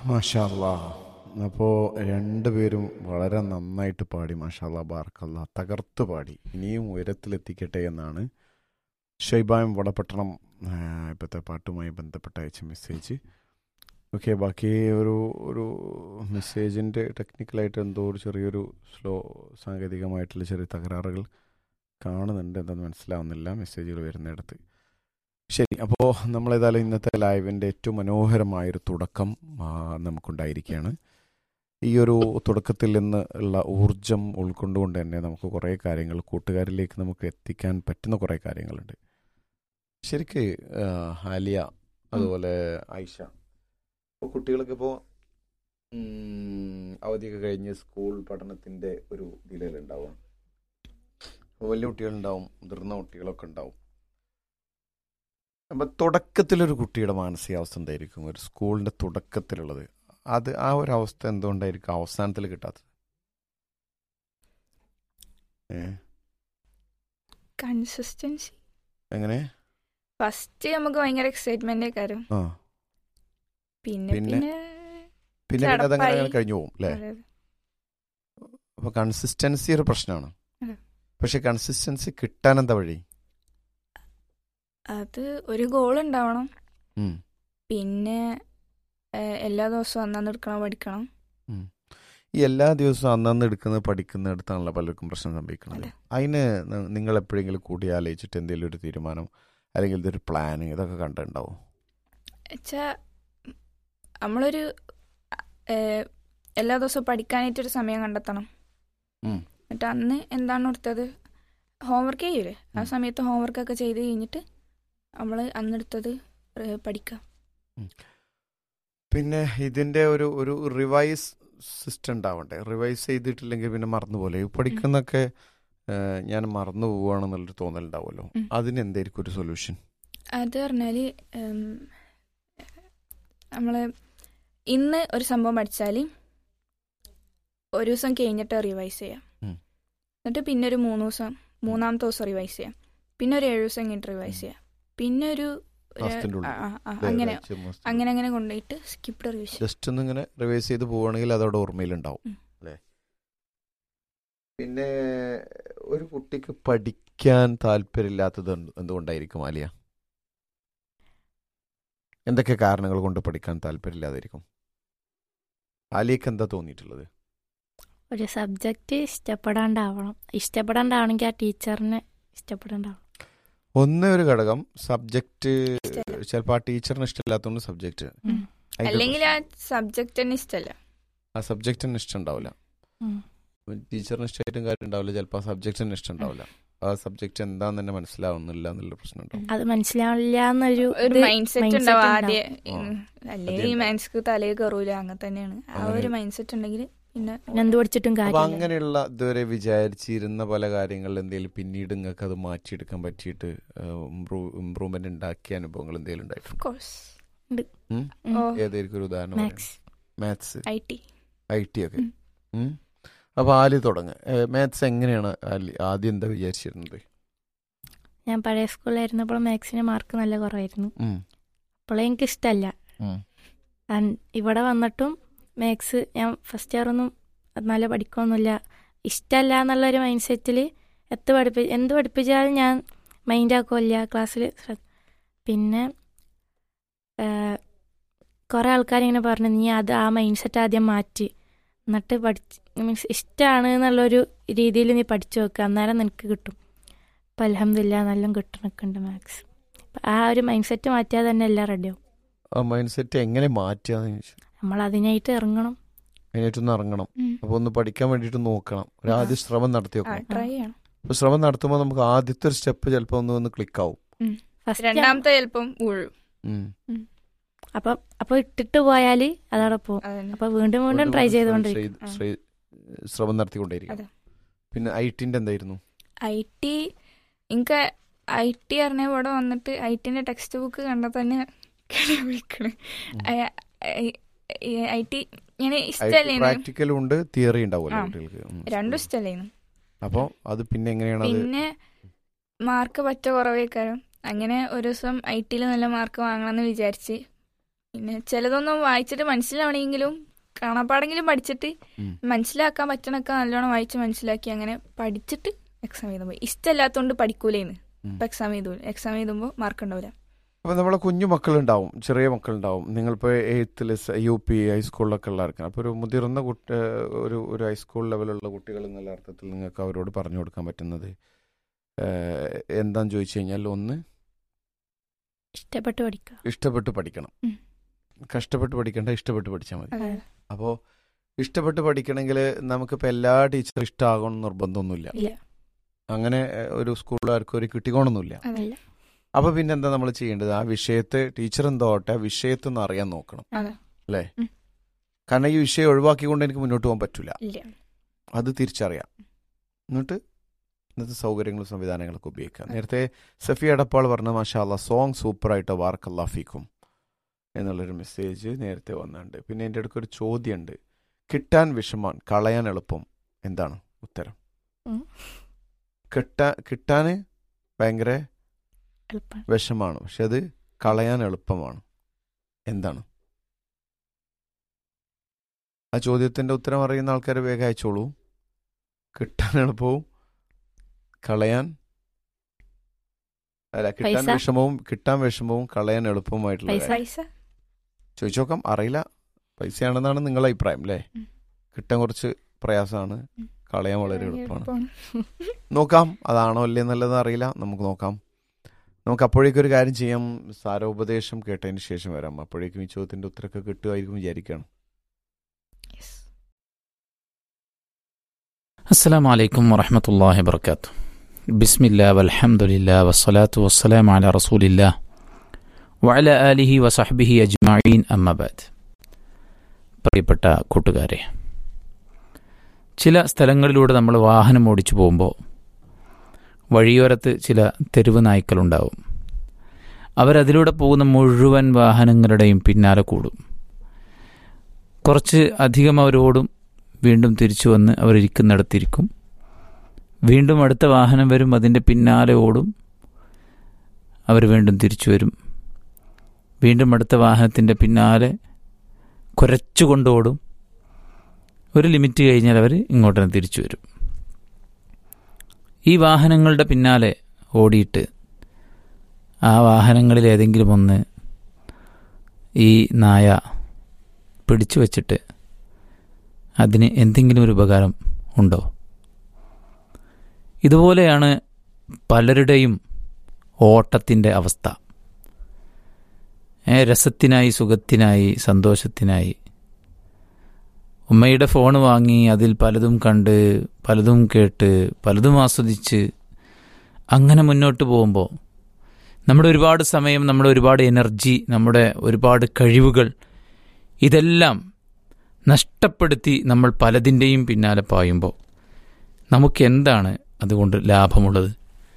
മാഷാല്ലാ അപ്പോൾ രണ്ടുപേരും വളരെ നന്നായിട്ട് പാടി മാഷാല്ലാ ബാർക്കല്ല തകർത്ത് പാടി ഇനിയും ഉയരത്തിലെത്തിക്കട്ടെ എന്നാണ് ഷൈബായം വടപട്ടണം ആ, ഇപ്പോഴത്തെ പാട്ടുമായി ബന്ധപ്പെട്ട അയച്ച മെസ്സേജ് ഓക്കെ ബാക്കി ഒരു ഒരു മെസ്സേജിൻ്റെ ടെക്നിക്കലായിട്ട് എന്തോ ഒരു ചെറിയൊരു സ്ലോ സാങ്കേതികമായിട്ടുള്ള ചെറിയ തകരാറുകൾ കാണുന്നുണ്ട് എന്തെന്ന് മനസ്സിലാവുന്നില്ല മെസ്സേജുകൾ വരുന്നിടത്ത് ശരി അപ്പോൾ നമ്മളേതായാലും ഇന്നത്തെ ലൈവിൻ്റെ ഏറ്റവും മനോഹരമായൊരു തുടക്കം ആ, നമുക്കുണ്ടായിരിക്കുകയാണ് ഈ ഒരു തുടക്കത്തിൽ നിന്ന് ഉള്ള ഊർജം ഉൾക്കൊണ്ടുകൊണ്ട് തന്നെ നമുക്ക് കുറേ കാര്യങ്ങൾ കൂട്ടുകാരിലേക്ക് നമുക്ക് എത്തിക്കാൻ പറ്റുന്ന കുറേ കാര്യങ്ങളുണ്ട് ശരിക്ക് ആ, ആലിയ അതുപോലെ ഐഷ ഇപ്പോൾ കുട്ടികൾക്ക് ഇപ്പോൾ അവധിയൊക്കെ കഴിഞ്ഞ് സ്കൂൾ പഠനത്തിൻ്റെ ഒരു ഇതിലുണ്ടാവും വലിയ കുട്ടികളുണ്ടാവും മുതിർന്ന കുട്ടികളൊക്കെ ഉണ്ടാവും അപ്പം തുടക്കത്തിലൊരു കുട്ടിയുടെ മാനസികാവസ്ഥ എന്തായിരിക്കും ഒരു സ്കൂളിൻ്റെ തുടക്കത്തിലുള്ളത് അത് ആ ഒരു അവസ്ഥ എന്തുകൊണ്ടായിരിക്കും അവസാനത്തിൽ കിട്ടാത്തത് ഏ കൺസിസ്റ്റൻസി എങ്ങനെ ഫസ്റ്റ് നമുക്ക് ഭയങ്കര എക്സൈറ്റ്മെന്റ് കാര്യം ആ പിന്നെ പിന്നെ? പിന്നെ പിന്നെ പിന്നെ അതങ്ങനെ അങ്ങനെ ചടപ്പായി. കഴിഞ്ഞു പോകും അല്ലേ അതെ, അപ്പോൾ കൺസിസ്റ്റൻസി ഒരു പ്രശ്നമാണ് അതെ. പക്ഷെ കൺസിസ്റ്റൻസി കിട്ടാൻ എന്താ വഴി അത് ഒരു ഗോൾ ഉണ്ടാവണം ഉം. പിന്നെ ഏഹ്, എല്ലാ ദിവസവും അന്നു എടുക്കണം പഠിക്കണം ഈ എല്ലാ ദിവസവും അന്നന്ന് എടുക്കുന്നത് പഠിക്കുന്നിടത്താണല്ലോ പലർക്കും പ്രശ്നം സംഭവിക്കുന്നത് അതെ. അതിന് ന- നിങ്ങൾ എപ്പോഴെങ്കിലും കൂടി ആലോചിച്ചിട്ട് എന്തെങ്കിലും ഒരു തീരുമാനം അല്ലെങ്കിൽ ഇതൊരു പ്ലാനിങ് ഇതൊക്കെ കണ്ടിട്ടുണ്ടാവും വെച്ചാ നമ്മളൊരു ഏഹ്, എല്ലാ ദിവസവും പഠിക്കാനായിട്ടൊരു സമയം കണ്ടെത്തണം ഉം. എന്നിട്ട് അന്ന് എന്താണ് എടുത്തത് ഹോംവർക്ക് ചെയ്യൂലേ ആ ഉം. സമയത്ത് ഹോംവർക്ക് ഒക്കെ ചെയ്ത് കഴിഞ്ഞിട്ട് നമ്മൾ അന്നെടുത്തത് ഏഹ്, പഠിക്കാം പിന്നെ ഇതിന്റെ ഒരു ഒരു റിവൈസ് സിസ്റ്റം ഉണ്ടാവണ്ടേ റിവൈസ് ചെയ്തിട്ടില്ലെങ്കിൽ പിന്നെ മറന്നുപോലെ ഈ പഠിക്കുന്നൊക്കെ ഏഹ്, ഞാൻ മറന്നു പോവുകയാണെന്നുള്ളൊരു തോന്നലുണ്ടാവുമല്ലോ ഉം. അതിന് എന്തായിരിക്കും ഒരു സൊല്യൂഷൻ അത് പറഞ്ഞാൽ നമ്മൾ ഇന്ന് ഒരു സംഭവം പഠിച്ചാൽ ഒരു ദിവസം കഴിഞ്ഞിട്ട് റിവൈസ് ചെയ്യാം ഉം. എന്നിട്ട് പിന്നെ ഒരു മൂന്ന് ദിവസം മൂന്നാമത്തെ ദിവസം റിവൈസ് ചെയ്യാം പിന്നെ ഒരു ഏഴ് ദിവസം കഴിഞ്ഞിട്ട് റിവൈസ് ചെയ്യാം പിന്നെ ഒരു ഒരു- മാസത്തിന്റെ ഉള്ളിൽ. ആ, ആ, ആ, അങ്ങനെ അങ്ങനെ അങ്ങനെ കൊണ്ടുപോയിട്ട് സ്കിപ്ഡ് റിവിഷൻ ജസ്റ്റ് ഒന്ന് ഇങ്ങനെ റിവൈസ് ചെയ്ത് പോവുകയാണെങ്കിൽ അതവിടെ ഓർമ്മയിലുണ്ടാവും ഉം. അല്ലേ പിന്നെ ഒരു കുട്ടിക്ക് പഠിക്കാൻ താല്പര്യമില്ലാത്തത് എന്ത് എന്തുകൊണ്ടായിരിക്കും ആലിയ എന്തൊക്കെ കാരണങ്ങൾ കൊണ്ട് പഠിക്കാൻ താല്പര്യമില്ലാതായിരിക്കും ആലിയക്ക് എന്താ തോന്നിയിട്ടുള്ളത് ഒരു സബ്ജക്റ്റ് ഇഷ്ടപ്പെടാണ്ടാവണം ഇഷ്ടപ്പെടാണ്ടാവണമെങ്കിൽ ആ ടീച്ചറിനെ ഇഷ്ടപ്പെടാണ്ടാവണം ഒന്ന് ഒരു ഘടകം സബ്ജക്റ്റ് ഇഷ്ടമല്ല. ചിലപ്പോൾ ആ ടീച്ചറിന് ഇഷ്ടമില്ലാത്തതുകൊണ്ട് സബ്ജക്റ്റ് ഉം. അല്ലെങ്കിൽ ആ സബ്ജക്റ്റ് തന്നെ ഇഷ്ടമല്ല ആ സബ്ജക്റ്റിന് ഇഷ്ടം ഉണ്ടാവില്ല ഉം. ടീച്ചറിന് ഇഷ്ടമായിട്ടും കാര്യം ഉണ്ടാവില്ല ചിലപ്പോൾ ആ സബ്ജക്റ്റിന് ഇഷ്ടം ഉണ്ടാവില്ല ആ സബ്ജക്റ്റ് എന്താന്ന് തന്നെ മനസ്സിലാവുന്നില്ല എന്നുള്ള പ്രശ്നം ഉണ്ടാവും അത് മനസ്സിലാവില്ല എന്നൊരു ഒരു ഇത് മൈൻഡ് സെറ്റ് mindset ഉണ്ടാവും ഉണ്ടാവും. ആദ്യം ആ. അല്ലെങ്കിൽ ഈ ഉണ്ടാവും. മനസ്സിക്ക് തലയിൽ കയറൂല അങ്ങനെ തന്നെയാണ് ആ അങ്ങനെ- ഒരു മൈൻഡ് സെറ്റ് ഉണ്ടെങ്കിൽ പിന്നെ പിന്നെ എന്ത് പഠിച്ചിട്ടും അപ്പൊ കാര്യമില്ല അങ്ങനെയുള്ള ഇതുവരെ വിചാരിച്ചിരുന്ന പല കാര്യങ്ങളിൽ എന്തെങ്കിലും പിന്നീട് നിങ്ങൾക്ക് അത് മാറ്റിയെടുക്കാൻ പറ്റിയിട്ട് ഇമ്പ്രൂവ്മെന്റ് ഉണ്ടാക്കിയ അനുഭവങ്ങൾ എന്തെങ്കിലും ഉണ്ടായിട്ടുണ്ട് കോഴ്സ് ഉം. ഓ ഏതായിരിക്കും ഒരു ഉദാഹരണം maths maths I T I T ഒക്കെ ഉം. ഉം. അപ്പൊ ആലി തുടങ്ങ മാത്സ് എങ്ങനെയാണ് ആലി ആദ്യം എന്താ വിചാരിച്ചിരുന്നത് ഞാൻ പഴയ സ്കൂളിലായിരുന്നപ്പോൾ മാത്സിന് മാർക്ക് നല്ല കുറവായിരുന്നു ഉം. അപ്പോഴേ എനിക്ക് ഇഷ്ടമല്ല ഉം. ഇവിടെ വന്നിട്ടും മാത്സ് ഞാൻ ഫസ്റ്റ് ഇയറൊന്നും നല്ല പഠിക്കുകയൊന്നുമില്ല ഇഷ്ടമല്ല എന്നുള്ളൊരു മൈൻഡ് സെറ്റിൽ എത്ത് പഠിപ്പി എന്ത് പഠിപ്പിച്ചാലും ഞാൻ മൈൻഡ് ആക്കുമില്ല ക്ലാസ്സിൽ പിന്നെ കുറേ ആൾക്കാർ ഇങ്ങനെ പറഞ്ഞു നീ അത് ആ മൈൻഡ് സെറ്റ് ആദ്യം മാറ്റി എന്നിട്ട് പഠിച്ച് മീൻസ് ഇഷ്ടമാണ് എന്നുള്ളൊരു രീതിയിൽ നീ പഠിച്ചു നോക്കുക അന്നേരം നിനക്ക് കിട്ടും അപ്പം അലഹമില്ല നല്ല കിട്ടണൊക്കെ ഉണ്ട് മാത്സ് ആ ഒരു മൈൻഡ് സെറ്റ് മാറ്റിയാൽ തന്നെ എല്ലാം റെഡിയാവും ആ മൈൻഡ് സെറ്റ് എങ്ങനെ മാറ്റിയാന്ന് ചോദിച്ചു നമ്മൾ അതിനായിട്ട് ഇറങ്ങണം അതിനായിട്ടൊന്ന് ഇറങ്ങണം ഉം. അപ്പൊ ഒന്ന് പഠിക്കാൻ വേണ്ടിയിട്ട് നോക്കണം ഒരു ആദ്യം ശ്രമം നടത്തി ആ നോക്കണം ട്രൈ ചെയ്യണം അപ്പൊ ശ്രമം നടത്തുമ്പോൾ നമുക്ക് ആദ്യത്തെ ഒരു സ്റ്റെപ്പ് ചിലപ്പോൾ ഒന്ന് ഒന്ന് ക്ലിക്ക് ആവും ഫസ്റ്റ് രണ്ടാമത്തെ ചിലപ്പം വീഴും ഉം. അപ്പൊ അപ്പൊ ഇട്ടിട്ട് പോയാൽ അതവിടെ പോകും അതന്നെ അപ്പൊ വീണ്ടും വീണ്ടും ട്രൈ ചെയ്തുകൊണ്ടിരിക്കും ചെയ്ത് ആ. ശ്ര- ശ്രമം നടത്തിക്കൊണ്ടേയിരിക്കും അതെ. പിന്നെ ഐ ടിന്റെ എന്തായിരുന്നു ഐ ടി എനിക്ക് ഐ ടി അറിഞ്ഞ ഇവിടെ വന്നിട്ട് ഐ ടിന്റെ ടെക്സ്റ്റ് ബുക്ക് കണ്ടാൽ തന്നെ വിളിക്കണ് ഉം. ഐ ടി ഞാൻ ഇഷ്ടമല്ലേന്ന് പ്രാക്ടിക്കലും ഉണ്ട് തിയറി ഉണ്ടാവുമല്ലോ ആ. കുട്ടികൾക്ക് ഉം. രണ്ടും ഇഷ്ടമല്ലേന്ന് അപ്പൊ അത് പിന്നെ എങ്ങനെയാണ് അത് പിന്നെ മാർക്ക് പറ്റ കുറവേക്കാരം അങ്ങനെ ഒരു ദിവസം ഐ ടിയിൽ നല്ല മാർക്ക് വാങ്ങണമെന്ന് വിചാരിച്ച് പിന്നെ ചിലതൊന്നും വായിച്ചിട്ട് മനസ്സിലാവണമെങ്കിലും കാണാപ്പാടെങ്കിലും പഠിച്ചിട്ട് ഉം. മനസ്സിലാക്കാൻ പറ്റണൊക്കെ നല്ലോണം വായിച്ച് മനസ്സിലാക്കി അങ്ങനെ പഠിച്ചിട്ട് എക്സാം എഴുതാൻ പോയി ഇഷ്ടമല്ലാത്തതുകൊണ്ട് പഠിക്കൂലേന്ന് ഉം. ഇപ്പൊ എക്സാം എഴുതൂ എക്സാം എഴുതുമ്പോൾ മാർക്ക് ഉണ്ടാവില്ല അപ്പൊ നമ്മളെ കുഞ്ഞു മക്കളുണ്ടാവും ചെറിയ മക്കളുണ്ടാവും നിങ്ങളിപ്പോൾ എയ്ത്തിൽ യു പി ഹൈസ്കൂളിലൊക്കെ ഉള്ളവർക്കാണ് അപ്പോൾ ഒരു മുതിർന്ന കുട്ടി ഒരു ഒരു ഹൈസ്കൂൾ ലെവലുള്ള കുട്ടികൾ എന്നുള്ള അർത്ഥത്തിൽ നിങ്ങൾക്ക് അവരോട് പറഞ്ഞു കൊടുക്കാൻ പറ്റുന്നത് ഏഹ്, എന്താന്ന് ചോദിച്ചു കഴിഞ്ഞാൽ ഒന്ന് ഇഷ്ടപ്പെട്ട് പഠിക്കുക ഇഷ്ടപ്പെട്ട് പഠിക്കണം ഉം. കഷ്ടപ്പെട്ട് പഠിക്കേണ്ട ഇഷ്ടപ്പെട്ട് പഠിച്ചാൽ മതി അതെ അപ്പോൾ ഇഷ്ടപ്പെട്ട് പഠിക്കണമെങ്കിൽ നമുക്കിപ്പോൾ എല്ലാ ടീച്ചറും ഇഷ്ടമാകണം നിർബന്ധമൊന്നുമില്ല ഇല്ല അങ്ങനെ ഏഹ്, ഒരു സ്കൂളുകാർക്ക് ഒരു കിട്ടിക്കോണമെന്നില്ല അതെ ഇല്ല. അപ്പോൾ പിന്നെ എന്താ നമ്മൾ ചെയ്യേണ്ടത് ആ വിഷയത്തെ ടീച്ചർ എന്തോട്ടെ ആ വിഷയത്തിൽ നിന്ന് അറിയാൻ നോക്കണം അതെ അല്ലേ ഉം. കാരണം ഈ വിഷയം ഒഴിവാക്കിക്കൊണ്ട് എനിക്ക് മുന്നോട്ട് പോകാൻ പറ്റില്ല ഇല്ല അത് തിരിച്ചറിയാം എന്നിട്ട് ഇന്നത്തെ സൗകര്യങ്ങളും സംവിധാനങ്ങളൊക്കെ ഉപയോഗിക്കാം നേരത്തെ സഫി എടപ്പാൾ പറഞ്ഞ മാഷാല്ല സോങ് സൂപ്പറായിട്ട് വാർക്ക് അല്ലാഫിക്കും എന്നുള്ളൊരു മെസ്സേജ് നേരത്തെ വന്നിട്ടുണ്ട് പിന്നെ എൻ്റെ അടുക്ക് ഒരു ചോദ്യമുണ്ട് കിട്ടാൻ വിഷമം കളയാൻ എളുപ്പം എന്താണ് ഉത്തരം ഉം. കിട്ടാ കിട്ടാൻ ഭയങ്കര എളുപ്പമാണ് വിഷമാണ് പക്ഷെ അത് കളയാൻ എളുപ്പമാണ് എന്താണ് ആ ചോദ്യത്തിന്റെ ഉത്തരം അറിയുന്ന ആൾക്കാർ വേഗം അയച്ചോളൂ കിട്ടാൻ എളുപ്പവും കളയാൻ അല്ല കിട്ടാൻ പൈസ? വിഷമവും കിട്ടാൻ വിഷമവും കളയാൻ എളുപ്പവുമായിട്ടുള്ള പൈസ? കാര്യം. പൈസ ചോദിച്ചു നോക്കാം അറിയില്ല പൈസയാണെന്നാണ് നിങ്ങളുടെ അഭിപ്രായം അല്ലേ ഉം. കിട്ടാൻ കുറച്ച് പ്രയാസമാണ് ഉം. കളയാൻ വളരെ എളുപ്പമാണ് എളുപ്പമാണ്. നോക്കാം അതാണോ അല്ലേ എന്നുള്ളത് അറിയില്ല നമുക്ക് നോക്കാം നമുക്ക് അപ്പോഴേക്കും ഒരു കാര്യം ചെയ്യാം സാരോപദേശം കേട്ടതിന് ശേഷം വരാം അപ്പോഴേക്കും ഈ ചോദ്യത്തിന്റെ ഉത്തരമൊക്കെ കിട്ടുമായിരിക്കും വിചാരിക്കുകയാണ് Yes. السلام عليكم ورحمة الله وبركاته بسم الله والحمد لله والصلاة والسلام على رسول الله وعلى آله وصحبه أجمعين أما بعد പ്രിയപ്പെട്ട കൂട്ടുകാരെ ചില സ്ഥലങ്ങളിലൂടെ നമ്മൾ വാഹനം ഓടിച്ചു പോകുമ്പോൾ വഴിയോരത്ത് ചില തെരുവ് നായ്ക്കളുണ്ടാവും അവരതിലൂടെ പോകുന്ന മുഴുവൻ വാഹനങ്ങളുടെയും പിന്നാലെ കൂടും കുറച്ച് അധികം അവരോടും വീണ്ടും തിരിച്ചു വന്ന് അവരിരിക്കുന്നിടത്തിരിക്കും വീണ്ടും അടുത്ത വാഹനം വരും അതിൻ്റെ പിന്നാലെ ഓടും അവർ വീണ്ടും തിരിച്ചു വരും വീണ്ടും അടുത്ത വാഹനത്തിൻ്റെ പിന്നാലെ കുരച്ചുകൊണ്ട് ഓടും ഒരു ലിമിറ്റ് കഴിഞ്ഞാൽ അവർ ഇങ്ങോട്ട് തന്നെ തിരിച്ചു വരും ഈ വാഹനങ്ങളുടെ പിന്നാലെ ഓടിയിട്ട് ആ വാഹനങ്ങളിൽ ഏതെങ്കിലും ഒന്ന് ഈ നായ പിടിച്ചു വച്ചിട്ട് അതിന് എന്തെങ്കിലും ഒരു ഉപകാരം ഉണ്ടോ ഇതുപോലെയാണ് പലരുടെയും ഓട്ടത്തിൻ്റെ അവസ്ഥ ഏ, രസത്തിനായി സുഖത്തിനായി സന്തോഷത്തിനായി ഉമ്മയുടെ ഫോൺ വാങ്ങി അതിൽ പലതും കണ്ട് പലതും കേട്ട് പലതും ആസ്വദിച്ച് അങ്ങനെ മുന്നോട്ട് പോകുമ്പോൾ നമ്മുടെ ഒരുപാട് സമയം നമ്മുടെ ഒരുപാട് എനർജി നമ്മുടെ ഒരുപാട് കഴിവുകൾ ഇതെല്ലാം നഷ്ടപ്പെടുത്തി നമ്മൾ പലതിൻ്റെയും പിന്നാലെ പായുമ്പോൾ നമുക്ക് എന്താണ് അതുകൊണ്ട് ലാഭമുള്ളത്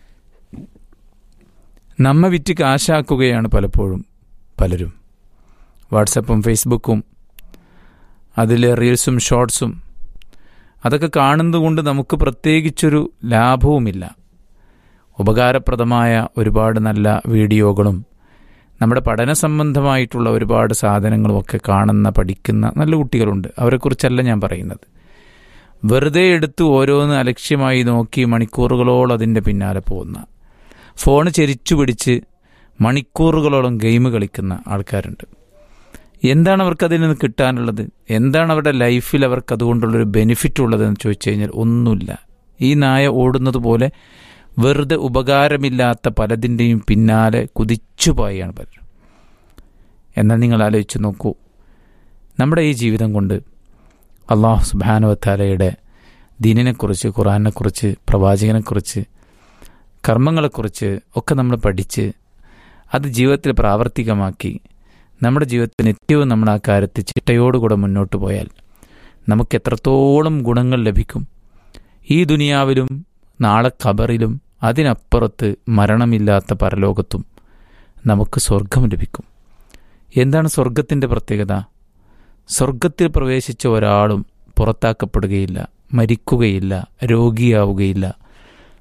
നമ്മെ വിറ്റ് കാശാക്കുകയാണ് പലപ്പോഴും പലരും വാട്സപ്പും ഫേസ്ബുക്കും അതിൽ റീൽസും ഷോർട്സും അതൊക്കെ കാണുന്നതുകൊണ്ട് നമുക്ക് പ്രത്യേകിച്ചൊരു ലാഭവുമില്ല ഉപകാരപ്രദമായ ഒരുപാട് നല്ല വീഡിയോകളും നമ്മുടെ പഠന സംബന്ധമായിട്ടുള്ള ഒരുപാട് സാധനങ്ങളുമൊക്കെ കാണുന്ന പഠിക്കുന്ന നല്ല കുട്ടികളുണ്ട് അവരെക്കുറിച്ചല്ല ഞാൻ പറയുന്നത് വെറുതെ എടുത്ത് ഓരോന്ന് അലക്ഷ്യമായി നോക്കി മണിക്കൂറുകളോളം അതിൻ്റെ പിന്നാലെ പോകുന്ന ഫോൺ ചെരിച്ചു പിടിച്ച് മണിക്കൂറുകളോളം ഗെയിം കളിക്കുന്ന ആൾക്കാരുണ്ട് എന്താണ് അവർക്ക് അതിൽ നിന്ന് കിട്ടാനുള്ളത് എന്താണ് അവരുടെ ലൈഫിൽ അവർക്ക് അതുകൊണ്ടുള്ളൊരു ബെനിഫിറ്റ് ഉള്ളതെന്ന് ചോദിച്ചു കഴിഞ്ഞാൽ ഒന്നുമില്ല ഈ നായ ഓടുന്നത് പോലെ വെറുതെ ഉപകാരമില്ലാത്ത പലതിൻ്റെയും പിന്നാലെ കുതിച്ചു പോയാണ് പലരും എന്നാൽ നിങ്ങൾ ആലോചിച്ച് നോക്കൂ നമ്മുടെ ഈ ജീവിതം കൊണ്ട് അള്ളാഹു സുബാനുവത്താലയുടെ ദീനിനെക്കുറിച്ച് ഖുറാനെക്കുറിച്ച് പ്രവാചകനെക്കുറിച്ച് കർമ്മങ്ങളെക്കുറിച്ച് ഒക്കെ നമ്മൾ പഠിച്ച് അത് ജീവിതത്തിൽ പ്രാവർത്തികമാക്കി നമ്മുടെ ജീവിതത്തിൽ നിത്യവും നമ്മൾ ആ കാര്യത്തിൽ ചിട്ടയോടുകൂടെ മുന്നോട്ട് പോയാൽ നമുക്ക് എത്രത്തോളം ഗുണങ്ങൾ ലഭിക്കും ഈ ദുനിയാവിലും നാളെ ഖബറിലും അതിനപ്പുറത്ത് മരണമില്ലാത്ത പരലോകത്തും നമുക്ക് സ്വർഗം ലഭിക്കും എന്താണ് സ്വർഗത്തിൻ്റെ പ്രത്യേകത സ്വർഗത്തിൽ പ്രവേശിച്ച ഒരാളും പുറത്താക്കപ്പെടുകയില്ല മരിക്കുകയില്ല രോഗിയാവുകയില്ല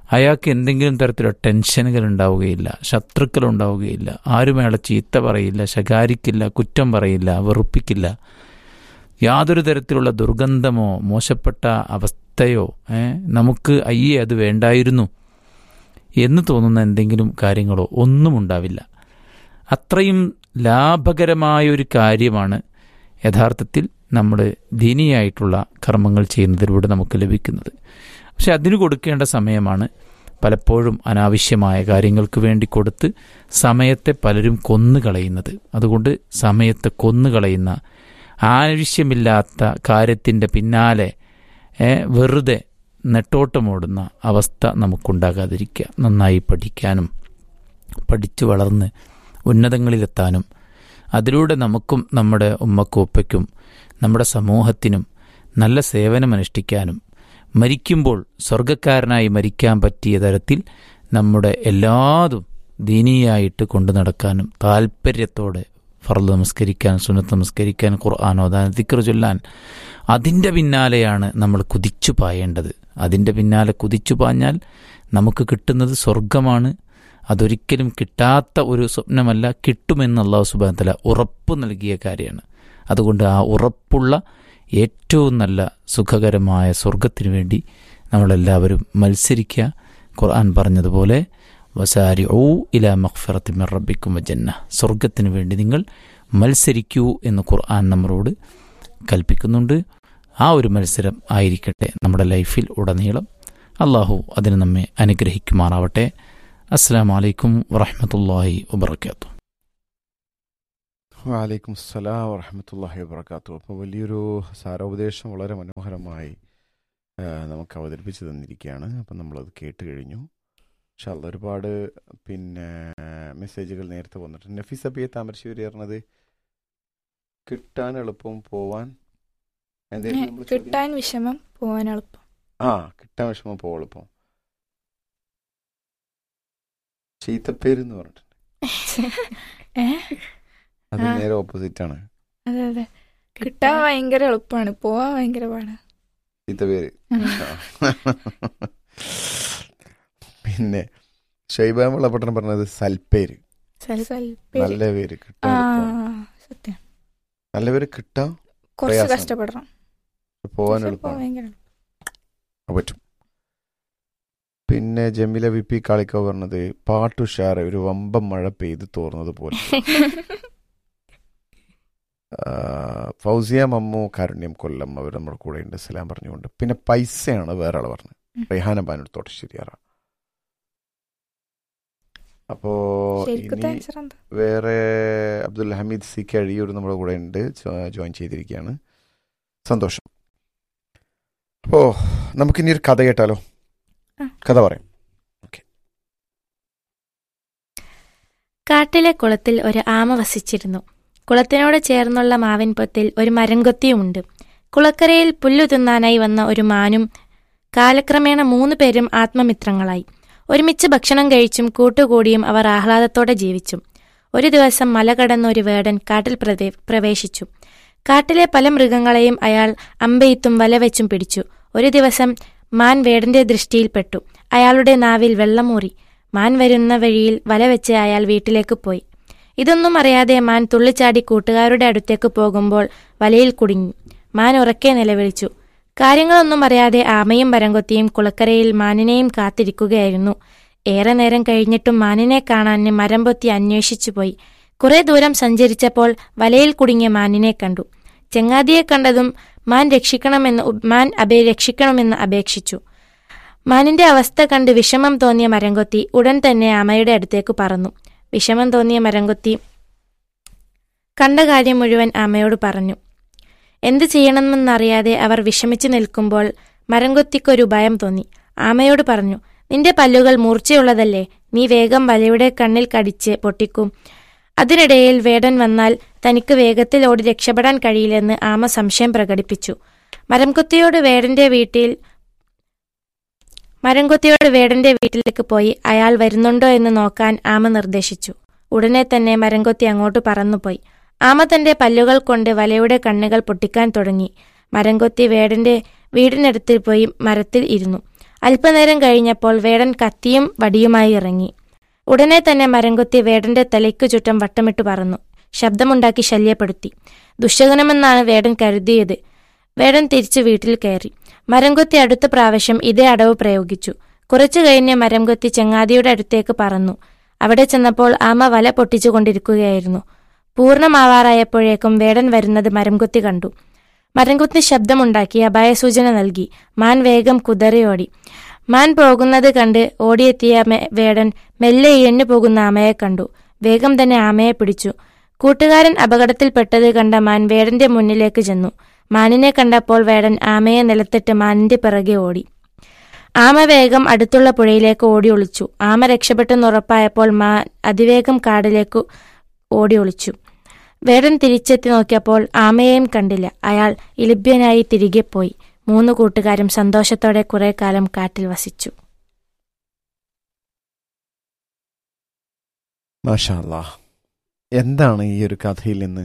അയാൾക്ക് എന്തെങ്കിലും തരത്തിലുള്ള ടെൻഷനുകൾ ഉണ്ടാവുകയില്ല ശത്രുക്കൾ ഉണ്ടാവുകയില്ല ആരും അയാളെ ചീത്ത പറയില്ല ശകാരിക്കില്ല കുറ്റം പറയില്ല വെറുപ്പിക്കില്ല യാതൊരു തരത്തിലുള്ള ദുർഗന്ധമോ മോശപ്പെട്ട അവസ്ഥയോ ഏ, നമുക്ക് അയ്യേ അത് വേണ്ടായിരുന്നു എന്ന് തോന്നുന്ന എന്തെങ്കിലും കാര്യങ്ങളോ ഒന്നും ഉണ്ടാവില്ല അത്രയും ലാഭകരമായ ഒരു കാര്യമാണ് യഥാർത്ഥത്തിൽ നമ്മൾ ദീനിയായിട്ടുള്ള കർമ്മങ്ങൾ ചെയ്യുന്നതിലൂടെ നമുക്ക് ലഭിക്കുന്നത് പക്ഷെ അതിന് കൊടുക്കേണ്ട സമയമാണ് പലപ്പോഴും അനാവശ്യമായ കാര്യങ്ങൾക്ക് വേണ്ടി കൊടുത്ത് സമയത്തെ പലരും കൊന്നുകളയുന്നത് അതുകൊണ്ട് സമയത്തെ കൊന്നുകളയുന്ന ആവശ്യമില്ലാത്ത കാര്യത്തിൻ്റെ പിന്നാലെ ഏ, വെറുതെ നെട്ടോട്ടമോടുന്ന അവസ്ഥ നമുക്കുണ്ടാകാതിരിക്കുക നന്നായി പഠിക്കാനും പഠിച്ചു വളർന്ന് ഉന്നതങ്ങളിലെത്താനും അതിലൂടെ നമുക്കും നമ്മുടെ ഉമ്മക്കും ഉപ്പയ്ക്കും നമ്മുടെ സമൂഹത്തിനും നല്ല സേവനമനുഷ്ഠിക്കാനും മരിക്കുമ്പോൾ സ്വർഗക്കാരനായി മരിക്കാൻ പറ്റിയ തരത്തിൽ നമ്മുടെ എല്ലാതും ദീനീയായിട്ട് കൊണ്ടു നടക്കാനും താല്പര്യത്തോടെ ഫർദ് നമസ്കരിക്കാൻ സുന്നത്ത് നമസ്കരിക്കാൻ ഖുർആൻ ഓതാൻ ദിക്ർ ചൊല്ലാൻ അതിൻ്റെ പിന്നാലെയാണ് നമ്മൾ കുതിച്ചു പായേണ്ടത് അതിൻ്റെ പിന്നാലെ കുതിച്ചു പാഞ്ഞാൽ നമുക്ക് കിട്ടുന്നത് സ്വർഗമാണ് അതൊരിക്കലും കിട്ടാത്ത ഒരു സ്വപ്നമല്ല കിട്ടുമെന്ന് അള്ളാഹു സുബാന്തല ഉറപ്പ് നൽകിയ കാര്യമാണ് അതുകൊണ്ട് ആ ഉറപ്പുള്ള ഏറ്റവും നല്ല സുഖകരമായ സ്വർഗത്തിനു വേണ്ടി നമ്മളെല്ലാവരും മത്സരിക്കുക ഖുർആൻ പറഞ്ഞതുപോലെ വസാരി ഓ ഇല മഖ്ഫിറത്തി മിർ റബ്ബിക്കും വജന്ന സ്വർഗത്തിനു വേണ്ടി നിങ്ങൾ മത്സരിക്കൂ എന്ന് ഖുർആൻ നമ്മളോട് കൽപ്പിക്കുന്നുണ്ട് ആ ഒരു മത്സരം ആയിരിക്കട്ടെ നമ്മുടെ ലൈഫിൽ ഉടനീളം അള്ളാഹു അതിന് നമ്മെ അനുഗ്രഹിക്കുമാറാവട്ടെ അസ്സാം വലൈക്കും വറഹമത്തല്ലാഹി വബർക്കാത്തു വാലൈക്കും സ്സലാം വറഹമത്തല്ലാഹി വബർക്കാത്തു അപ്പോൾ വലിയൊരു സാരോപദേശം വളരെ മനോഹരമായി ആ, നമുക്ക് അവതരിപ്പിച്ച് തന്നിരിക്കുകയാണ് അപ്പം നമ്മളത് കേട്ട് കഴിഞ്ഞു പക്ഷെ അത് ഒരുപാട് പിന്നെ മെസ്സേജുകൾ നേരത്തെ വന്നിട്ടുണ്ട് നഫീസ് അബിയെ താമരശ്ശേരി പറഞ്ഞത് കിട്ടാൻ എളുപ്പം പോവാൻ എന്തായിരുന്നു നമ്മള് ചോദ്യം? കിട്ടാൻ വിഷമം പോവാൻ എളുപ്പം ആ കിട്ടാൻ വിഷമം പോവാൻ എളുപ്പം ചീത്തപ്പേര് എന്ന് പറഞ്ഞിട്ടുണ്ട് ഏ അത് ആ. നേരെ ഓപ്പോസിറ്റ് ആണ് അതെ അതെ കിട്ടാൻ ഭയങ്കര എളുപ്പമാണ് പോവാൻ ഭയങ്കര പാടാണ് ചീത്തപ്പേര് ഉം. പിന്നെ ഷൈബ വെള്ളപ്പട്ടണം പറഞ്ഞത് സൽപ്പേര് സ്വൽപ്പേര്. നല്ല പേര് ആ കിട്ടാൻ എളുപ്പം. സത്യം നല്ല പേര് കിട്ടാൻ കുറച്ച് പ്രയാസം. കഷ്ടപ്പെടണം പോവാൻ പക്ഷെ എളുപ്പമാണ് ഭയങ്കര എളുപ്പം. പറ്റും പിന്നെ ജമീല വി പി കാളിക്ക പറഞ്ഞത് പാട്ടുഷാറ് ഒരു വമ്പം മഴ പെയ്ത് തോർന്നത് പോലെ ആ, ഫൗസിയ മമ്മു കാരുണ്യം കൊല്ലം അവർ നമ്മുടെ കൂടെ ഉണ്ട് സലാം പറഞ്ഞുകൊണ്ട് പിന്നെ പൈസയാണ് വേറെ ആൾ പറഞ്ഞത് ഉം. റെഹാന ബാനൂർ തോട്ടശ്ശേരിയാറ അപ്പോ ശരിക്കത്തെ ഇനി ആൻസർ എന്താ വേറെ അബ്ദുൽ ഹമീദ് സി കഴിയൂർ നമ്മുടെ കൂടെ ഉണ്ട് ജോ- ജോയിൻ ചെയ്തിരിക്കുകയാണ് സന്തോഷം അപ്പോ നമുക്കിനി ഒരു കഥ കേട്ടാലോ ആ. കഥ പറയാം കാട്ടിലെ കുളത്തിൽ ഒരു ആമ വസിച്ചിരുന്നു കുളത്തിനോട് ചേർന്നുള്ള മാവിൻ പൊത്തിൽ ഒരു മരംകൊത്തിയുമുണ്ട് കുളക്കരയിൽ പുല്ലു തിന്നാനായി വന്ന ഒരു മാനും കാലക്രമേണ മൂന്ന് പേരും ആത്മമിത്രങ്ങളായി ഒരുമിച്ച് ഭക്ഷണം കഴിച്ചും കൂട്ടുകൂടിയും അവർ ആഹ്ലാദത്തോടെ ജീവിച്ചു ഒരു ദിവസം മല കടന്ന ഒരു വേടൻ കാട്ടിൽ പ്രവേ- പ്രവേശിച്ചു കാട്ടിലെ പല മൃഗങ്ങളെയും അയാൾ അമ്പെയ്ത്തും വലവെച്ചും പിടിച്ചു ഒരു ദിവസം മാൻ വേടന്റെ ദൃഷ്ടിയിൽപ്പെട്ടു അയാളുടെ നാവിൽ വെള്ളമൂറി മാൻ വരുന്ന വഴിയിൽ വലവെച്ച് അയാൾ വീട്ടിലേക്ക് പോയി ഇതൊന്നും അറിയാതെ മാൻ തുള്ളിച്ചാടി കൂട്ടുകാരുടെ അടുത്തേക്ക് പോകുമ്പോൾ വലയിൽ കുടുങ്ങി മാൻ ഉറക്കെ നിലവിളിച്ചു കാര്യങ്ങളൊന്നും അറിയാതെ ആമയും വരങ്കൊത്തിയും കുളക്കരയിൽ മാനിനെയും കാത്തിരിക്കുകയായിരുന്നു ഏറെ നേരം കഴിഞ്ഞിട്ടും മാനിനെ കാണാൻ മരം പൊത്തി അന്വേഷിച്ചു പോയി കുറെ ദൂരം സഞ്ചരിച്ചപ്പോൾ വലയിൽ കുടുങ്ങിയ മാനിനെ കണ്ടു ചെങ്ങാതിയെ കണ്ടതും മാൻ രക്ഷിക്കണമെന്ന് ഉ- മാൻ അപേ രക്ഷിക്കണമെന്ന് അപേക്ഷിച്ചു മാനിന്റെ അവസ്ഥ കണ്ട് വിഷമം തോന്നിയ മരംകൊത്തി ഉടൻ തന്നെ ആമയുടെ അടുത്തേക്ക് പറന്നു വിഷമം തോന്നിയ മരംകൊത്തി കണ്ട കാര്യം മുഴുവൻ ആമയോട് പറഞ്ഞു എന്ത് ചെയ്യണമെന്നറിയാതെ അവർ വിഷമിച്ചു നിൽക്കുമ്പോൾ മരംകൊത്തിക്കൊരു ഭയം തോന്നി ആമയോട് പറഞ്ഞു നിന്റെ പല്ലുകൾ മൂർച്ചയുള്ളതല്ലേ നീ വേഗം വലയുടെ കണ്ണിൽ കടിച്ച് പൊട്ടിക്കും അതിനിടയിൽ വേടൻ വന്നാൽ തനിക്ക് വേഗത്തിൽ ഓടി രക്ഷപ്പെടാൻ കഴിയില്ലെന്ന് ആമ സംശയം പ്രകടിപ്പിച്ചു മരംകൊത്തിയോട് വേടന്റെ വീട്ടിൽ മരംകൊത്തിയോട് വേടന്റെ വീട്ടിലേക്ക് പോയി അയാൾ വരുന്നുണ്ടോ എന്ന് നോക്കാൻ ആമ നിർദ്ദേശിച്ചു ഉടനെ തന്നെ മരംകൊത്തി അങ്ങോട്ട് പറന്നുപോയി ആമ തന്റെ പല്ലുകൾ കൊണ്ട് വലയുടെ കണ്ണുകൾ പൊട്ടിക്കാൻ തുടങ്ങി മരംകൊത്തി വേടന്റെ വീടിനടുത്ത് പോയി മരത്തിൽ ഇരുന്നു അല്പനേരം കഴിഞ്ഞപ്പോൾ വേടൻ കത്തിയും വടിയുമായി ഇറങ്ങി ഉടനെ തന്നെ മരംകൊത്തി വേടന്റെ തലയ്ക്കു ചുറ്റും വട്ടമിട്ട് പറന്നു ശബ്ദമുണ്ടാക്കി ശല്യപ്പെടുത്തി ദുശകനമെന്നാണ് വേടൻ കരുതിയത് വേടൻ തിരിച്ചു വീട്ടിൽ കയറി മരംകൊത്തി അടുത്ത പ്രാവശ്യം ഇതേ അടവ് പ്രയോഗിച്ചു കുറച്ചു കഴിഞ്ഞ് മരംകൊത്തി ചെങ്ങാതിയുടെ അടുത്തേക്ക് പറന്നു അവിടെ ചെന്നപ്പോൾ ആമ വല പൊട്ടിച്ചുകൊണ്ടിരിക്കുകയായിരുന്നു പൂർണ്ണമാവാറായപ്പോഴേക്കും വേടൻ വരുന്നത് മരംകൊത്തി കണ്ടു മരംകൊത്തി ശബ്ദമുണ്ടാക്കി അപായസൂചന നൽകി മാൻ വേഗം കുതറിയോടി മാൻ പോകുന്നത് കണ്ട് ഓടിയെത്തിയ മെ- വേടൻ മെല്ലെ ഇഴഞ്ഞു പോകുന്ന ആമയെ കണ്ടു വേഗം തന്നെ ആമയെ പിടിച്ചു കൂട്ടുകാരൻ അപകടത്തിൽപ്പെട്ടത് കണ്ട മാൻ വേടന്റെ മുന്നിലേക്ക് ചെന്നു മാനിനെ കണ്ടപ്പോൾ വേടൻ ആമയെ നിലത്തിട്ട് മാനിന്റെ പിറകെ ഓടി ആമ വേഗം അടുത്തുള്ള പുഴയിലേക്ക് ഓടി ഒളിച്ചു ആമ രക്ഷപ്പെട്ടെന്നുറപ്പായപ്പോൾ മാൻ അതിവേഗം കാടിലേക്ക് ഓടി ഒളിച്ചു വേടൻ തിരിച്ചെത്തി നോക്കിയപ്പോൾ ആമയെയും കണ്ടില്ല അയാൾ ഇലിഭ്യനായി തിരികെ പോയി മൂന്ന് കൂട്ടുകാരും സന്തോഷത്തോടെ കുറെ കാലം കാട്ടിൽ വസിച്ചു മാഷാല്ലാ എന്താണ് ഈ ഒരു കഥയിൽ നിന്ന്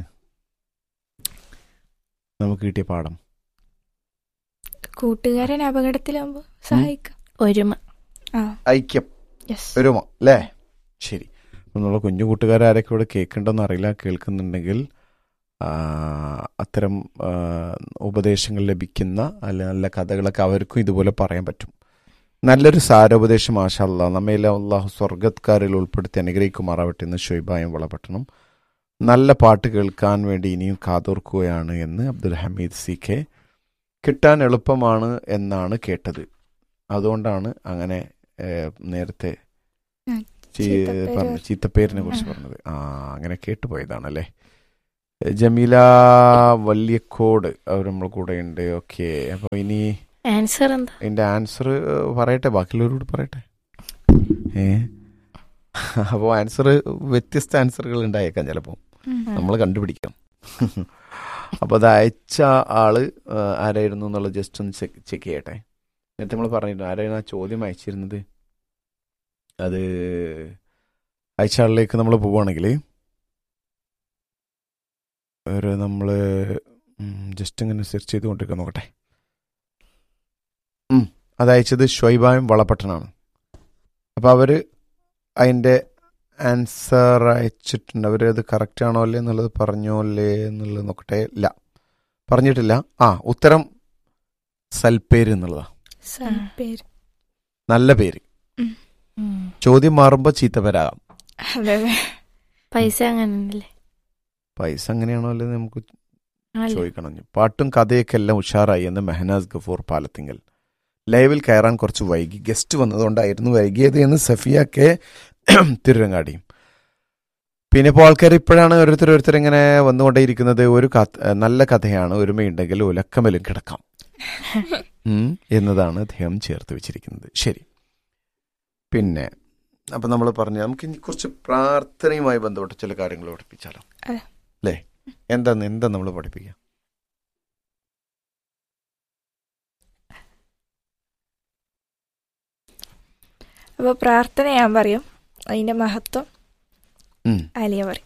നമുക്ക് കിട്ടിയ പാഠം കൂട്ടുകാരൻ അപകടത്തിലാകുമ്പോൾ സഹായിക്കാം ഒരുമ ആ ഐക്യം യെസ് ഒരുമ അല്ലേ ശരി അപ്പം നമ്മളെ കുഞ്ഞു കൂട്ടുകാരൊക്കെ ഇവിടെ കേൾക്കണ്ടെന്ന് അറിയില്ല കേൾക്കുന്നുണ്ടെങ്കിൽ ആ, അത്തരം ആ, ഉപദേശങ്ങൾ ലഭിക്കുന്ന അല്ല നല്ല കഥകളൊക്കെ അവർക്കും ഇതുപോലെ പറയാൻ പറ്റും നല്ലൊരു സാരോപദേശം ആശാല്ല നമ്മയെല്ലാം അള്ളാഹു സ്വർഗത്കാരിൽ ഉൾപ്പെടുത്തി അനുഗ്രഹിക്കുമാറാവട്ടെ എന്ന് ഷൊയ്ബായും വളപട്ടണം നല്ല പാട്ട് കേൾക്കാൻ വേണ്ടി ഇനിയും കാതോർക്കുകയാണ് എന്ന് അബ്ദുൽ ഹമീദ് സി കെ കിട്ടാൻ എളുപ്പമാണ് എന്നാണ് കേട്ടത് അതുകൊണ്ടാണ് അങ്ങനെ ഏഹ്, നേരത്തെ ആ, ചീ- ചീത്തപ്പേര് പറഞ്ഞ ചീത്തപ്പേരിനെ കുറിച്ച് ആ. പറഞ്ഞത് ആ അങ്ങനെ കേട്ടുപോയതാണല്ലേ ജമീല വല്യക്കോട് അവർ നമ്മളെ കൂടെ ഉണ്ട് ഓക്കെ അപ്പൊ ഇനി ആൻസർ എന്താ ഇതിന്റെ ആൻസർ പറയട്ടെ ബാക്കിയുള്ളവരോട് പറയട്ടെ ഏ അപ്പോൾ ആൻസർ വ്യത്യസ്ത ആൻസറുകൾ ഉണ്ടായേക്കാം ചിലപ്പോൾ നമ്മൾ കണ്ടുപിടിക്കാം അപ്പോൾ അത് അയച്ച ആള് ആ, ആരായിരുന്നു എന്നുള്ളത് ജസ്റ്റ് ഒന്ന് ചെക്ക് ചെക്ക് ചെയ്യട്ടെ നേരത്തെ നമ്മൾ പറഞ്ഞിരുന്നു ആരായിരുന്നു ആ ചോദ്യം അയച്ചിരുന്നത് അത് അയച്ച ആളിലേക്ക് നമ്മൾ പോവുകയാണെങ്കിൽ ഒരു നമ്മൾ ജസ്റ്റ് ഇങ്ങനെ സെർച്ച് ചെയ്തുകൊണ്ടിരിക്കാൻ നോക്കട്ടെ ഉം, അത് അയച്ചത് ഷൊയ്ബായും വളപട്ടനാണ് അപ്പോൾ അവർ അതിൻ്റെ ആൻസർ അയച്ചിട്ടുണ്ട് അവർ അത് കറക്റ്റ് ആണോ അല്ലേ എന്നുള്ളത് പറഞ്ഞോ അല്ലേ എന്നുള്ളത് നോക്കട്ടെ ഇല്ല പറഞ്ഞിട്ടില്ല ആ ഉത്തരം സൽപ്പേര് എന്നുള്ളതാ പേര് നല്ല പേര് ഉം. ചോദ്യം മാറുമ്പോൾ ചീത്ത പേരാകാം അതെ അതെ പൈസ അങ്ങനെ പൈസ അങ്ങനെയാണോ അല്ലേ എന്ന് നമുക്ക് അല്ലേ ചോദിക്കണം ഇനി. പാട്ടും കഥയൊക്കെ എല്ലാം ഉഷാറായി എന്ന് മെഹനാസ് ഗഫൂർ പാലത്തിങ്കൽ ലൈവിൽ കയറാൻ കുറച്ച് വൈകി ഗസ്റ്റ് വന്നതുകൊണ്ടായിരുന്നു വൈകിയത് എന്ന് സഫിയ കെ തിരുരങ്ങാടി പിന്നെ ഇപ്പോൾ ആൾക്കാർ ഇപ്പോഴാണ് ഓരോരുത്തർ ഓരോരുത്തർ ഇങ്ങനെ വന്നുകൊണ്ടേയിരിക്കുന്നത് ഒരു കഥ നല്ല കഥയാണ് ഒരുമയുണ്ടെങ്കിൽ ഉലക്കമലും കിടക്കാം ഉം, എന്നതാണ് അദ്ദേഹം ചേർത്ത് വെച്ചിരിക്കുന്നത് ശരി പിന്നെ അപ്പൊ നമ്മൾ പറഞ്ഞു നമുക്ക് ഇനി കുറച്ച് പ്രാർത്ഥനയുമായി ബന്ധപ്പെട്ട ചില കാര്യങ്ങൾ പഠിപ്പിച്ചാലോ അതെ. അല്ലേ എന്താന്ന് എന്താ നമ്മൾ പഠിപ്പിക്കുക അപ്പോൾ പ്രാർത്ഥന ഞാൻ പറയും അതിൻ്റെ മഹത്വം ഉം. ആലിയ പറയും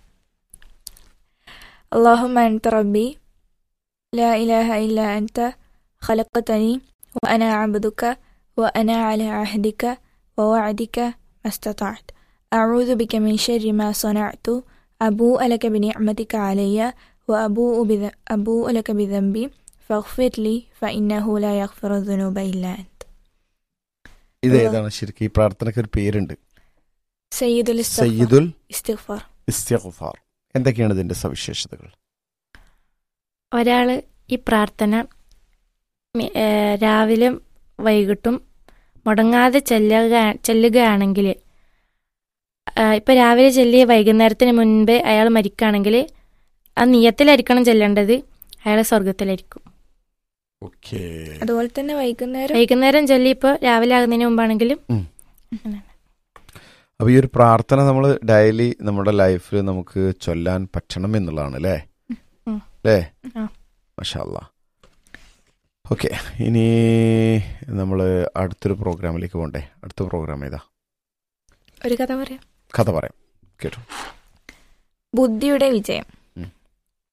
اللهم أنت ربي لا إله إلا أنت خلقتني وأنا عبدك وأنا على عهدك ووعدك ما استطعت أعوذ بك من شر ما صنعت أبوء لك بنعمتك علي وأبوء بذ... أبوء لك بذنبي فاغفر لي فإنه لا يغفر الذنوب إلا أنت ഇത് ഉവ്വ. ഏതാണ് ശരിക്കും ഈ പ്രാർത്ഥനയ്ക്ക് ഒരു പേരുണ്ട് سيد الاستغفار സയ്യിദുൽ استغفار ഇസ്തിഗ്ഫാർ എന്തൊക്കെയാണ് ഇതിന്റെ സവിശേഷതകൾ ഒരാള് ഈ പ്രാർത്ഥന മി- ഏ, രാവിലെ വൈകിട്ടും മുടങ്ങാതെ ചെല്ലുക ചെല്ലുകയാണെങ്കിൽ ഇപ്പൊ രാവിലെ ചെല്ലിയ വൈകുന്നേരത്തിന് മുൻപ് അയാൾ മരിക്കുകയാണെങ്കിൽ ആ നിയത്തിലായിരിക്കണം ചെല്ലേണ്ടത് അയാൾ സ്വർഗത്തിലായിരിക്കും ഓക്കേ അതുപോലെ തന്നെ വൈകുന്നേരം വൈകുന്നേരം ചൊല്ലി ഇപ്പോൾ രാവിലെ ആകുന്നതിന് മുമ്പാണെങ്കിലും അപ്പൊ ഈ ഒരു പ്രാർത്ഥന നമ്മൾ ഡെയിലി നമ്മുടെ ലൈഫിൽ നമുക്ക് ചൊല്ലാൻ പറ്റണം എന്നുള്ളതാണ് അല്ലേ ഉം. അല്ലേ ആ. മഷാല്ല ഓക്കെ ഇനി നമ്മൾ അടുത്തൊരു പ്രോഗ്രാമിലേക്ക് പോകണ്ടേ അടുത്ത പ്രോഗ്രാം ഏതാ ഒരു കഥ പറയാം കഥ പറയാം കേട്ടോ ബുദ്ധിയുടെ വിജയം ഉം.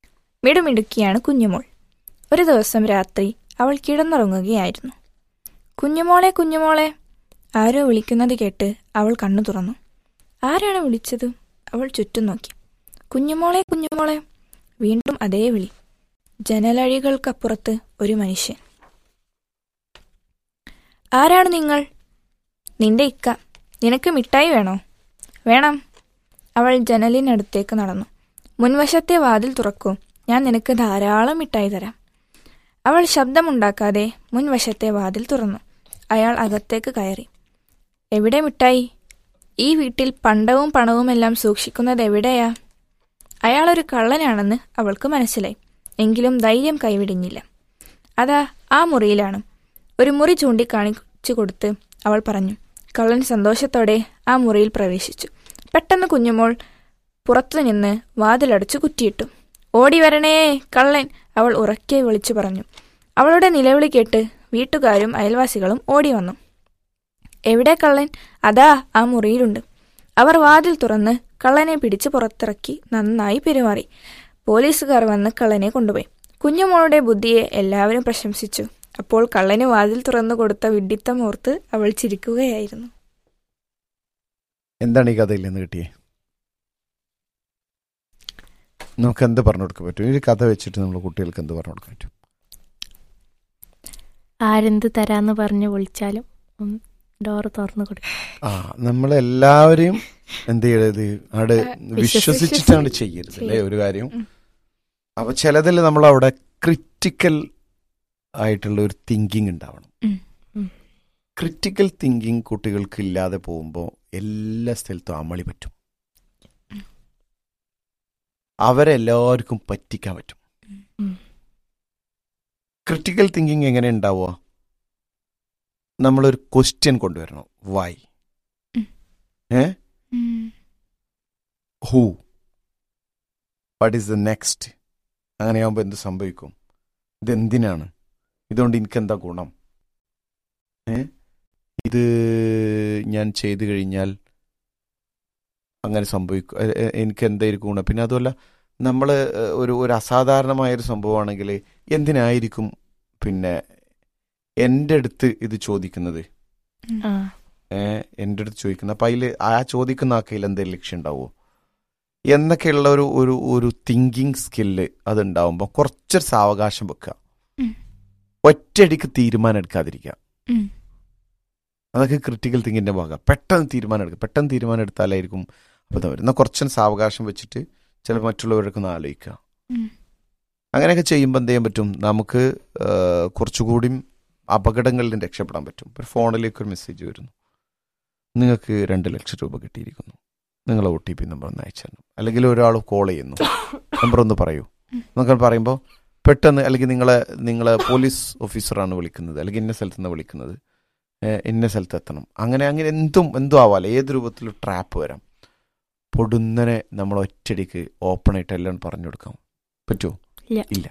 മിടുമിടുക്കിയാണ് കുഞ്ഞുമോൾ ഒരു ദിവസം രാത്രി അവൾ കിടന്നുറങ്ങുകയായിരുന്നു കുഞ്ഞുമോളെ കുഞ്ഞുമോളെ ആരോ വിളിക്കുന്നത് കേട്ട് അവൾ കണ്ണു തുറന്നു ആരാണ് വിളിച്ചത് അവൾ ചുറ്റും നോക്കി കുഞ്ഞുമോളെ കുഞ്ഞുമോളെ വീണ്ടും അതേ വിളി ജനലഴികൾക്കപ്പുറത്ത് ഒരു മനുഷ്യൻ ആരാണ് നിങ്ങൾ നിന്റെ ഇക്ക നിനക്ക് മിഠായി വേണോ വേണം അവൾ ജനലിനടുത്തേക്ക് നടന്നു മുൻവശത്തെ വാതിൽ തുറക്കൂ ഞാൻ നിനക്ക് ധാരാളം മിഠായി തരാം അവൾ ശബ്ദമുണ്ടാക്കാതെ മുൻവശത്തെ വാതിൽ തുറന്നു അയാൾ അകത്തേക്ക് കയറി എവിടെ മിഠായി ഈ വീട്ടിൽ പണ്ടവും പണവുമെല്ലാം സൂക്ഷിക്കുന്നത് എവിടെയാ അയാളൊരു കള്ളനാണെന്ന് അവൾക്ക് മനസ്സിലായി എങ്കിലും ധൈര്യം കൈവിടിഞ്ഞില്ല അതാ ആ മുറിയിലാണ് ഒരു മുറി ചൂണ്ടിക്കാണിച്ചു കൊടുത്ത് അവൾ പറഞ്ഞു കള്ളൻ സന്തോഷത്തോടെ ആ മുറിയിൽ പ്രവേശിച്ചു പെട്ടെന്ന് കുഞ്ഞുമോൾ പുറത്തുനിന്ന് വാതിലടച്ചു കുറ്റിയിട്ടു ഓടി വരണേ കള്ളൻ അവൾ ഉറക്കെ വിളിച്ചു പറഞ്ഞു അവളുടെ നിലവിളി കേട്ട് വീട്ടുകാരും അയൽവാസികളും ഓടി വന്നു എവിടെ കള്ളൻ അതാ ആ മുറിയിലുണ്ട് അവർ വാതിൽ തുറന്ന് കള്ളനെ പിടിച്ച് പുറത്തിറക്കി നന്നായി പെരുമാറി പോലീസുകാർ വന്ന് കള്ളനെ കൊണ്ടുപോയി കുഞ്ഞുമോളുടെ ബുദ്ധിയെ എല്ലാവരും പ്രശംസിച്ചു അപ്പോൾ കള്ളന് വാതിൽ തുറന്നു കൊടുത്ത വിഡ്ഢിത്തം ഓർത്ത് അവൾ ചിരിക്കുകയായിരുന്നു എന്താണ് ഈ കഥയിൽ നിന്ന് കിട്ടിയേ നമുക്ക് എന്ത് പറഞ്ഞു കൊടുക്കാൻ പറ്റും ഈ ഒരു കഥ വെച്ചിട്ട് നമ്മൾ കുട്ടികൾക്ക് എന്ത് പറഞ്ഞു കൊടുക്കാൻ പറ്റും ആരെന്ത് തരാന്ന് പറഞ്ഞ് വിളിച്ചാലും ഡോറ് തുറന്നു കൊടുക്കും ആ നമ്മളെല്ലാവരെയും എന്ത് ചെയ്യരുത് അവിടെ വിശ്വസിച്ചിട്ടാണ് ചെയ്യരുത് അല്ലേ ഒരു കാര്യം ഉം. അപ്പൊ ചിലതിൽ നമ്മൾ അവിടെ ക്രിറ്റിക്കൽ ആയിട്ടുള്ള ഒരു തിങ്കിങ് ഉണ്ടാവണം ഉം. ഉം. ക്രിറ്റിക്കൽ തിങ്കിങ് കുട്ടികൾക്ക് ഇല്ലാതെ പോകുമ്പോൾ എല്ലാ സ്ഥലത്തും അമളി പറ്റും അവരെല്ലാവർക്കും പറ്റിക്കാൻ പറ്റും ഉം. ക്രിട്ടിക്കൽ തിങ്കിങ് എങ്ങനെ ഉണ്ടാവുക നമ്മളൊരു ക്വസ്റ്റ്യൻ കൊണ്ടുവരണം why um. Uh who what is the next അങ്ങനെയാകുമ്പോൾ എന്ത് സംഭവിക്കും ഇതെന്തിനാണ് ഇതുകൊണ്ട് എനിക്കെന്താ ഗുണം ഏ ഇത് ഞാൻ ചെയ്തു കഴിഞ്ഞാൽ അങ്ങനെ സംഭവിക്കും എ- എ- എനിക്ക് എന്തായിരിക്കും ഗുണം പിന്നെ അതുമല്ല നമ്മൾ ഒരു ഒരു അസാധാരണമായൊരു സംഭവമാണെങ്കിൽ എന്തിനായിരിക്കും പിന്നെ എൻ്റെ അടുത്ത് ഇത് ചോദിക്കുന്നത് ആ ഏഹ് എൻ്റെ അടുത്ത് ചോദിക്കുന്നത് അപ്പം അതിൽ ആ ചോദിക്കുന്ന ആക്കയിൽ എന്തെങ്കിലും ലക്ഷ്യം ഉണ്ടാവുമോ എന്നൊക്കെയുള്ള ഒരു ഒരു ഒരു തിങ്കിങ് സ്കില്ല് അതുണ്ടാവുമ്പോൾ കുറച്ചൊരു സാവകാശം വെക്കുക ഉം. ഒറ്റയടിക്ക് തീരുമാനം എടുക്കാതിരിക്കുക ഉം. അതൊക്കെ ക്രിട്ടിക്കൽ തിങ്കിന്റെ ഭാഗം പെട്ടെന്ന് തീരുമാനം എടുക്കുക പെട്ടെന്ന് തീരുമാനം എടുത്താലായിരിക്കും അബദ്ധം വരും എന്നാൽ കുറച്ചൊരു സാവകാശം വെച്ചിട്ട് ചില മറ്റുള്ളവരൊക്കെ ഒന്ന് ആലോചിക്കുക ഉം. അങ്ങനെയൊക്കെ ചെയ്യുമ്പോൾ എന്ത് ചെയ്യാൻ പറ്റും നമുക്ക് ആ, കുറച്ചുകൂടി അപകടങ്ങളിൽ നിന്ന് രക്ഷപ്പെടാൻ പറ്റും ഇപ്പോൾ ഫോണിലേക്ക് ഒരു മെസ്സേജ് വരുന്നു നിങ്ങൾക്ക് രണ്ട് ലക്ഷം രൂപ കിട്ടിയിരിക്കുന്നു നിങ്ങൾ ഒ ടി പി നമ്പർ ഒന്ന് അയച്ചു തരണം അല്ലെങ്കിൽ ഒരാൾ കോൾ ചെയ്യുന്നു നമ്പർ ഒന്ന് പറയൂ എന്നൊക്കെ പറയുമ്പോൾ പെട്ടെന്ന് അല്ലെങ്കിൽ നിങ്ങളെ നിങ്ങളെ പോലീസ് ഓഫീസറാണ് വിളിക്കുന്നത് അല്ലെങ്കിൽ ഇന്ന സ്ഥലത്ത് നിന്ന് വിളിക്കുന്നത് ഏഹ് ഇന്ന സ്ഥലത്ത് എത്തണം അങ്ങനെ അങ്ങനെ എന്തും എന്തും ആവാല ഏത് രൂപത്തിലും ട്രാപ്പ് വരാം പൊടുന്നനെ നമ്മൾ ഒറ്റടിക്ക് ഓപ്പൺ ആയിട്ട് എല്ലാം പറഞ്ഞു കൊടുക്കാം പറ്റുമോ ഇല്ല. ഇല്ല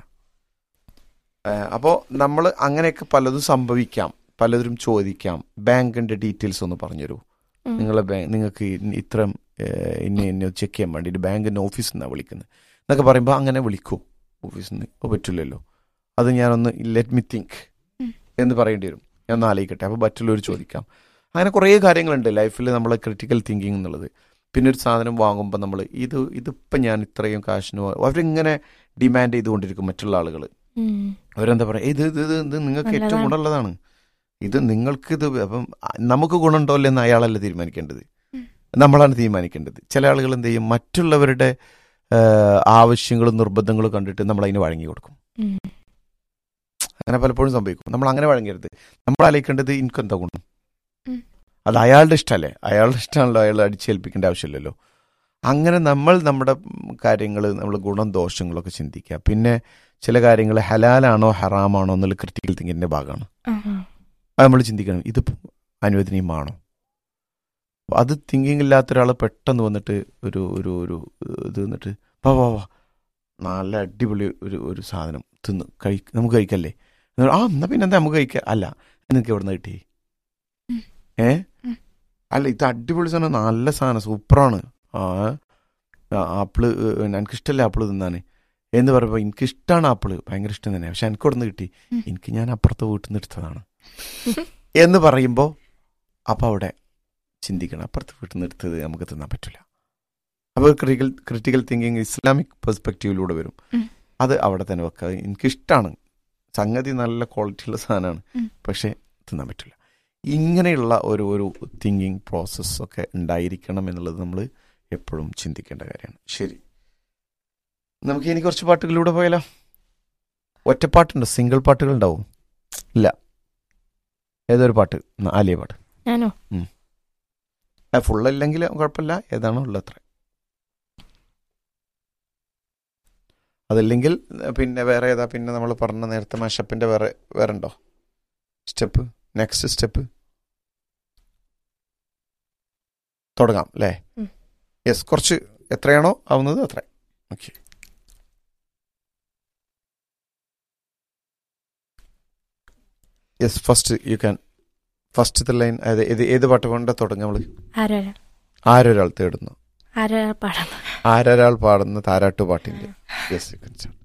അപ്പോൾ നമ്മൾ അങ്ങനെയൊക്കെ പലതും സംഭവിക്കാം പലതിലും ചോദിക്കാം ബാങ്കിന്റെ ഡീറ്റെയിൽസ് ഒന്ന് പറഞ്ഞുതരൂ ഉം. നിങ്ങളെ ബാങ്ക് നിങ്ങൾക്ക് ഇന്ന- ഇത്രയും ഏഹ്, ഇന്ന ഇന്ന ചെക്ക് ചെയ്യാൻ വേണ്ടിയിട്ട് ബാങ്കിന്റെ ഓഫീസിൽ നിന്നാണ് വിളിക്കുന്നത് എന്നൊക്കെ പറയുമ്പോൾ അങ്ങനെ വിളിക്കൂ ഓഫീസിൽ നിന്ന് ഓ, പറ്റില്ലല്ലോ അത് ഞാനൊന്ന് ലെറ്റ് മി തിങ്ക് ഉം. എന്ന് പറയേണ്ടി വരും ഞാൻ ഒന്ന് ആലോചിക്കട്ടെ അപ്പോൾ മറ്റുള്ളവർ ചോദിക്കാം അങ്ങനെ കുറേ കാര്യങ്ങളുണ്ട് ലൈഫിൽ നമ്മളെ ക്രിട്ടിക്കൽ തിങ്കിങ് എന്നുള്ളത് പിന്നെ ഒരു സാധനം വാങ്ങുമ്പോൾ നമ്മൾ ഇത് ഇതിപ്പം ഞാൻ ഇത്രയും കാശിന് വാ- അവരിങ്ങനെ ഡിമാൻഡ് ചെയ്തുകൊണ്ടിരിക്കും മറ്റുള്ള ആളുകൾ ഉം. അവരെന്താ പറയുക ഇത് ഇത് ഇത് ഇത് നിങ്ങൾക്ക് ഏറ്റവും നല്ലതാണ്. ഗുണമുള്ളതാണ് ഇത് നിങ്ങൾക്ക് ഇത് അപ്പം അ- നമുക്ക് ഗുണമുണ്ടോ അല്ലെന്ന് അയാളല്ല തീരുമാനിക്കേണ്ടത് ഉം. നമ്മളാണ് തീരുമാനിക്കേണ്ടത് ചില ആളുകൾ എന്ത് ചെയ്യും മറ്റുള്ളവരുടെ ആ, ആവശ്യങ്ങളും നിർബന്ധങ്ങളും കണ്ടിട്ട് നമ്മൾ അതിന് വഴങ്ങി കൊടുക്കും ഉം. അങ്ങനെ പലപ്പോഴും സംഭവിക്കും നമ്മൾ അങ്ങനെ വഴങ്ങരുത് നമ്മൾ ആലോചിക്കേണ്ടത് എനിക്കെന്താ ഗുണം ഉം. അത് അയാളുടെ ഇഷ്ടമല്ലേ അയാളുടെ ഇഷ്ടമാണല്ലോ അയാൾ അടിച്ചേൽപ്പിക്കേണ്ട ആവശ്യമില്ലല്ലോ അങ്ങനെ നമ്മൾ നമ്മുടെ കാര്യങ്ങൾ നമ്മൾ ഗുണം ദോഷങ്ങളൊക്കെ ചിന്തിക്കുക പിന്നെ ചില കാര്യങ്ങൾ ഹലാലാണോ ഹറാമാണോ എന്നുള്ള ക്രിട്ടിക്കൽ തിങ്കിങ്ങിന്റെ ഭാഗമാണ് ആ. അത് നമ്മൾ ചിന്തിക്കണം ഇത് അനുവദനീയമാണോ അപ്പൊ അത് തിങ്കിങ് ഇല്ലാത്ത ഒരാൾ പെട്ടെന്ന് വന്നിട്ട് ഒരു ഒരു ഒരു ഇത് വന്നിട്ട് വാ വാ വാ നല്ല അടിപൊളി ഒരു ഒരു സാധനം തിന്ന് കഴി നമുക്ക് കഴിക്കല്ലേ എന്ന് പറയും, ആ എന്നാ പിന്നെ എന്താ നമുക്ക് കഴിക്കാം അല്ല നിനക്ക് എവിടെ നിന്ന് കിട്ടി ഉം. ഏ ഉം. അല്ല ഇത് അടിപൊളി സാധനം നല്ല സാധനം സൂപ്പറാണ് ആ ആ, ആപ്പിള് ഏഹ്, എനിക്കിഷ്ടമല്ല ആപ്പിള് തിന്നാന് എന്ന് പറയുമ്പോൾ എനിക്കിഷ്ടമാണ് ആപ്പിള് ഭയങ്കര ഇഷ്ടം തന്നെ പക്ഷെ എനിക്ക് അവിടെ നിന്ന് കിട്ടി ഉം. എനിക്ക് ഞാൻ അപ്പുറത്തെ വീട്ടിൽ നിന്ന് എടുത്തതാണ് എന്ന് പറയുമ്പോൾ അപ്പോൾ അവിടെ ചിന്തിക്കണം അപ്പുറത്ത് വീട്ടിൽ നിന്ന് എടുത്തത് നമുക്ക് തിന്നാൻ പറ്റില്ല അപ്പോൾ ക്രിട്ടിക്കൽ ക്രിട്ടിക്കൽ തിങ്കിങ് ഇസ്ലാമിക് പെർസ്പെക്റ്റീവിലൂടെ വരും ഉം. അത് അവിടെ തന്നെ വെക്കുക എനിക്കിഷ്ടമാണ് സംഗതി നല്ല ക്വാളിറ്റിയുള്ള സാധനമാണ് ഉം. പക്ഷേ തിന്നാൻ പറ്റില്ല ഇങ്ങനെയുള്ള ഒരു ഒരു തിങ്കിങ് പ്രോസസ്സൊക്കെ ഉണ്ടായിരിക്കണം എന്നുള്ളത് നമ്മൾ എപ്പോഴും ചിന്തിക്കേണ്ട കാര്യമാണ് ശരി നമുക്ക് ഇനി കുറച്ച് പാട്ടുകളിലൂടെ പോയാലോ ഒറ്റപ്പാട്ടുണ്ടോ സിംഗിൾ പാട്ടുകൾ ഉണ്ടാവും ഇല്ല ഏതൊരു പാട്ട് ന്നാ, ആലിയ പാട്ട് ഞാനോ ഫുള്ളല്ലെങ്കിൽ കുഴപ്പമില്ല ഏതാണോ ഉള്ളത് അത്ര അതല്ലെങ്കിൽ പിന്നെ വേറെ ഏതാ പിന്നെ നമ്മൾ പറഞ്ഞ നേരത്തെ മഷപ്പിന്റെ വേറെ വേറെ ഉണ്ടോ സ്റ്റെപ്പ് നെക്സ്റ്റ് സ്റ്റെപ്പ് തുടങ്ങാം അല്ലേ ഉം. യെസ് കുറച്ച് എത്രയാണോ ആവുന്നത് അത്ര okay yes first you can ഫസ്റ്റത്തെ ലൈൻ അതായത് ഏത് ഏത് പാട്ട് കൊണ്ട് തുടങ്ങാം നമ്മൾ ആരാരാ ആരൊരാൾ തേടുന്നു ആരാ പാടുന്നു ആരൊരാൾ പാടുന്ന താരാട്ടു പാട്ടിന്റെ യെസ് യു കൻ